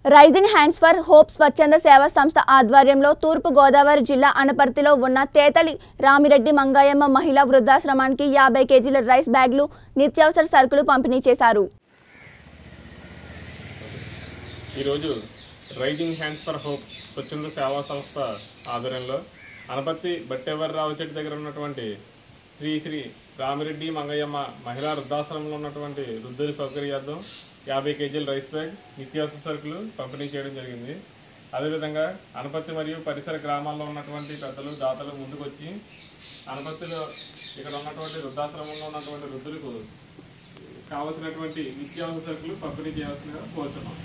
rising hands for hope స్వచ్ఛంద సేవా సంస్థ ఆధ్వర్యంలో తూర్పు గోదావరి జిల్లా అనపర్తిలో ఉన్న తేతలి రామిరెడ్డి మంగాయమ్మ మహిళా వృద్ధాశ్రమానికి యాభై కేజీల రైస్ బ్యాగులు నిత్యావసర సరుకులు పంపిణీ చేశారు ఈరోజు రైజింగ్ హ్యాండ్స్ ఫర్ హోప్ స్వచ్ఛంద సేవా సంస్థ ఆధ్వర్యంలో అనపత్తి బట్టెవర్ రావు చెట్టు దగ్గర ఉన్నటువంటి శ్రీ శ్రీ రామిరెడ్డి మంగయ్యమ్మ మహిళా వృద్ధాశ్రమంలో ఉన్నటువంటి వృద్ధుల సౌకర్యార్థం యాభై కేజీల రైస్ బ్యాగ్ నిత్యావసర సరుకులు పంపిణీ చేయడం జరిగింది అదేవిధంగా అనపత్తి మరియు పరిసర గ్రామాల్లో ఉన్నటువంటి పెద్దలు దాతలు ముందుకొచ్చి అనపత్తిలో ఇక్కడ ఉన్నటువంటి వృద్ధాశ్రమంలో ఉన్నటువంటి వృద్ధులకు కావలసినటువంటి నిత్యావసర సరుకులు పంపిణీ చేయాల్సిందిగా కోరుతున్నాం